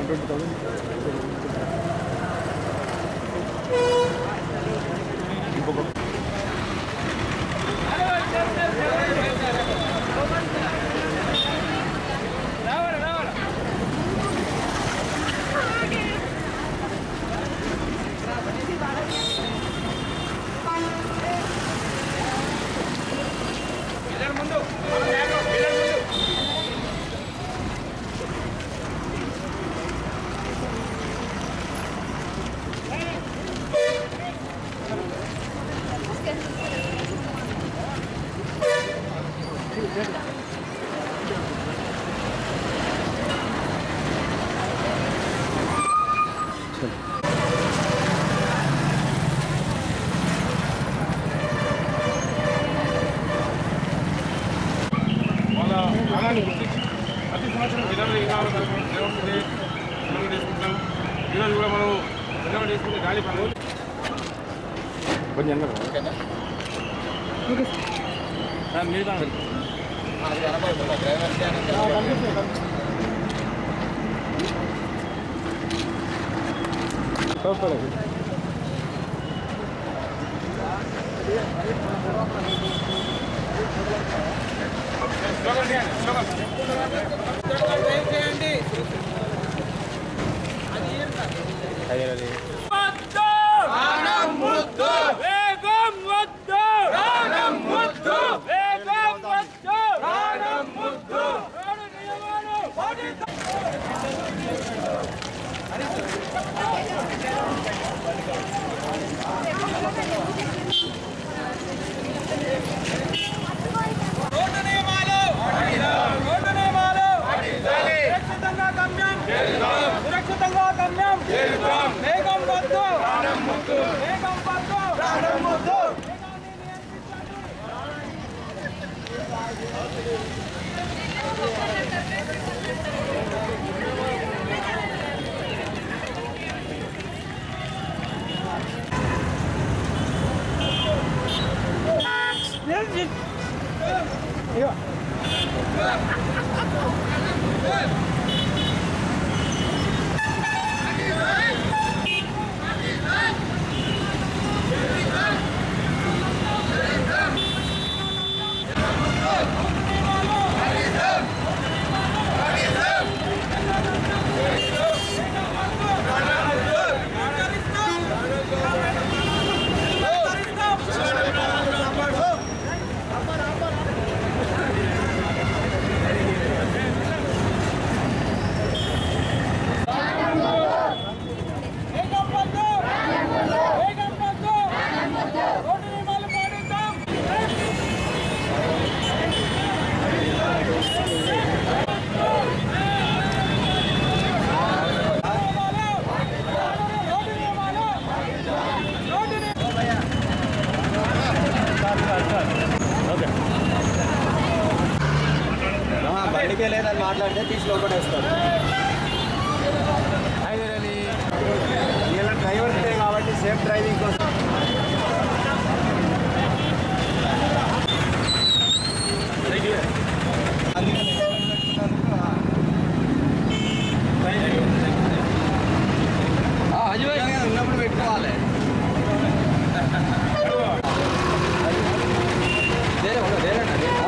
twenty thousand ఇంకొక వాళ్ళ కాలాన్ని గుర్తించి ప్రతి సంవత్సరం జనవరి ఇరవై ఆరు జరుగుతుంది సెలవు చేసుకుంటాం ఈరోజు కూడా మనం సెలవు చేసుకుంటే గాలి పనులు కొంచెం ఎన్నర రోడ్డు నియమాలు రోడ్డు నియమాలు సురక్షితంగా గమ్యం సురక్షితంగా గమ్యం వేగం వద్దు వేగం వద్దు వేగం వద్దు వేగం వద్దు రోడ్డు నియమాలు పాటిద్దాం రోడ్డు నియమాలు రోడ్డు నియమాలు బండికే లేదని మాట్లాడితే తీసి లోపడేస్తారు ఇలా డ్రైవర్ కాబట్టి సేఫ్ డ్రైవింగ్ కోసం ఉన్నప్పుడు పెట్టుకోవాలి వేరే ఉండదు వేరే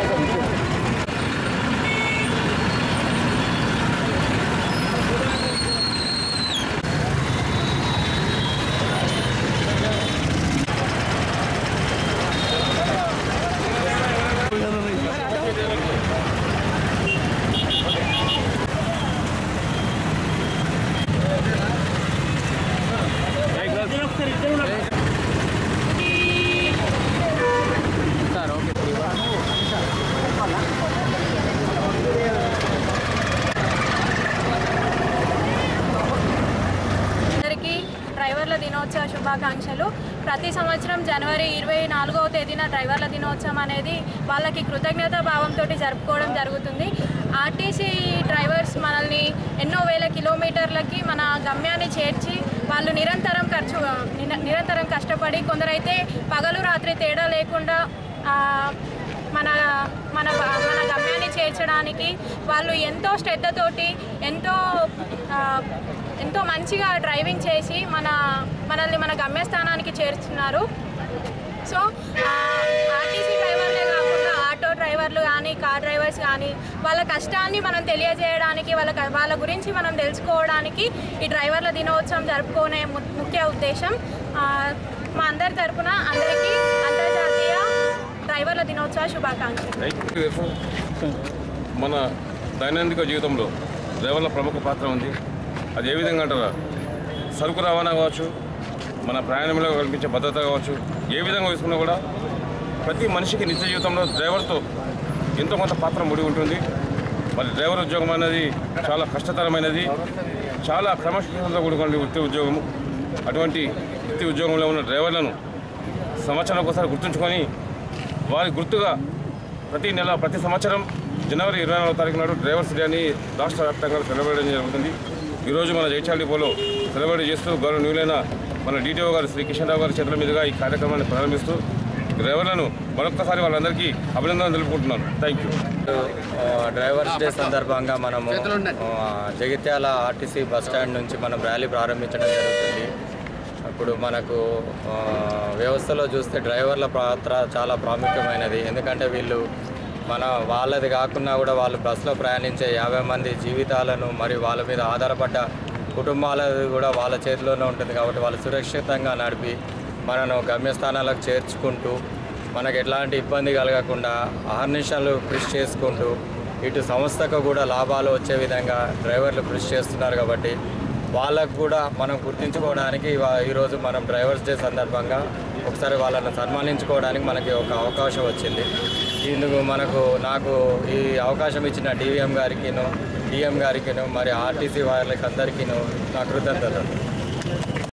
అందరికీ డ్రైవర్ల దినోత్సవ శుభాకాంక్షలు ప్రతి సంవత్సరం జనవరి ఇరవై నాలుగవ తేదీన డ్రైవర్ల దినోత్సవం అనేది వాళ్ళకి కృతజ్ఞతా భావంతో జరుపుకోవడం జరుగుతుంది ఆర్టీసీ డ్రైవర్స్ మనల్ని ఎన్నో వేల కిలోమీటర్లకి మన గమ్యాన్ని చేర్చి వాళ్ళు నిరంతరం ఖర్చు నిర- నిరంతరం కష్టపడి కొందరైతే పగలు రాత్రి తేడా లేకుండా ఆ, మన మన మన గమ్యాన్ని చేర్చడానికి వాళ్ళు ఎంతో శ్రద్ధతోటి ఎంతో ఆ, ఎంతో మంచిగా డ్రైవింగ్ చేసి మన మనల్ని మన గమ్యస్థానానికి చేరుస్తున్నారు సో ఆర్టీసీ డ్రైవర్లే కాకుండా ఆటో డ్రైవర్లు కానీ కార్ డ్రైవర్స్ కానీ వాళ్ళ కష్టాన్ని మనం తెలియజేయడానికి వాళ్ళ క- వాళ్ళ గురించి మనం తెలుసుకోవడానికి ఈ డ్రైవర్ల దినోత్సవం జరుపుకునే ము- ముఖ్య ఉద్దేశం ఆ, మా అందరి తరపున అందరికీ అంతర్జాతీయ డ్రైవర్ల దినోత్సవ శుభాకాంక్షలు మన దైనందిక జీవితంలో డ్రైవర్ల ప్రముఖ పాత్ర ఉంది అది ఏ విధంగా అంటారా సరుకు రవాణా కావచ్చు మన ప్రయాణంలో కల్పించే భద్రత కావచ్చు ఏ విధంగా తీసుకున్నా కూడా ప్రతి మనిషికి నిత్య జీవితంలో డ్రైవర్తో ఎంతో కొంత పాత్ర ముడి ఉంటుంది మరి డ్రైవర్ ఉద్యోగం అనేది చాలా కష్టతరమైనది చాలా క్రమశిక్షణతో కూడుకున్న వృత్తి ఉద్యోగము అటువంటి వృత్తి ఉద్యోగంలో ఉన్న డ్రైవర్లను సంవత్సరం ఒకసారి గుర్తుంచుకొని వారి గుర్తుగా ప్రతి నెల ప్రతి సంవత్సరం జనవరి ఇరవై నాలుగో తారీఖు నాడు డ్రైవర్స్ డే అని రాష్ట్ర వ్యాప్తంగా సెలబ్రేట్ చేయడం జరుగుతుంది ఈరోజు మన జైచాల్ డిపోలో సెలబ్రేట్ చేస్తూ గౌరవనీయులైన మన డీటీఓ గారు శ్రీ కిషన్ రావు గారి చేతుల మీదుగా ఈ కార్యక్రమాన్ని ప్రారంభిస్తూ డ్రైవర్లను మరొక్కసారి వాళ్ళందరికీ అభినందనలు తెలుపుకుంటున్నాను థ్యాంక్ యూ ఆ, డ్రైవర్స్ డే సందర్భంగా మనము ఆ, జగిత్యాల ఆర్టీసీ బస్ స్టాండ్ నుంచి మనం ర్యాలీ ప్రారంభించడం జరుగుతుంది ఇప్పుడు మనకు ఆ, వ్యవస్థలో చూస్తే డ్రైవర్ల పాత్ర చాలా ప్రాముఖ్యమైనది ఎందుకంటే వీళ్ళు మన వాళ్ళది కాకుండా కూడా వాళ్ళు బస్సులో ప్రయాణించే యాభై మంది జీవితాలను మరియు వాళ్ళ మీద ఆధారపడ్డ కుటుంబాలది కూడా వాళ్ళ చేతిలోనే ఉంటుంది కాబట్టి వాళ్ళు సురక్షితంగా నడిపి మనను గమ్యస్థానాలకు చేర్చుకుంటూ మనకు ఎట్లాంటి ఇబ్బంది కలగకుండా అహర్నిశలు కృషి చేసుకుంటూ ఇటు సంస్థకు కూడా లాభాలు వచ్చే విధంగా డ్రైవర్లు కృషి చేస్తున్నారు కాబట్టి వాళ్ళకు కూడా మనం గుర్తించుకోవడానికి ఇవా- ఈరోజు మనం డ్రైవర్స్ డే సందర్భంగా ఒకసారి వాళ్ళని సన్మానించుకోవడానికి మనకి ఒక అవకాశం వచ్చింది ఇందుకు మనకు నాకు ఈ అవకాశం ఇచ్చిన డివిఎం గారికిను డిఎం గారికిను మరి ఆర్టీసీ వాళ్ళకి అందరికీను నా కృతజ్ఞతలు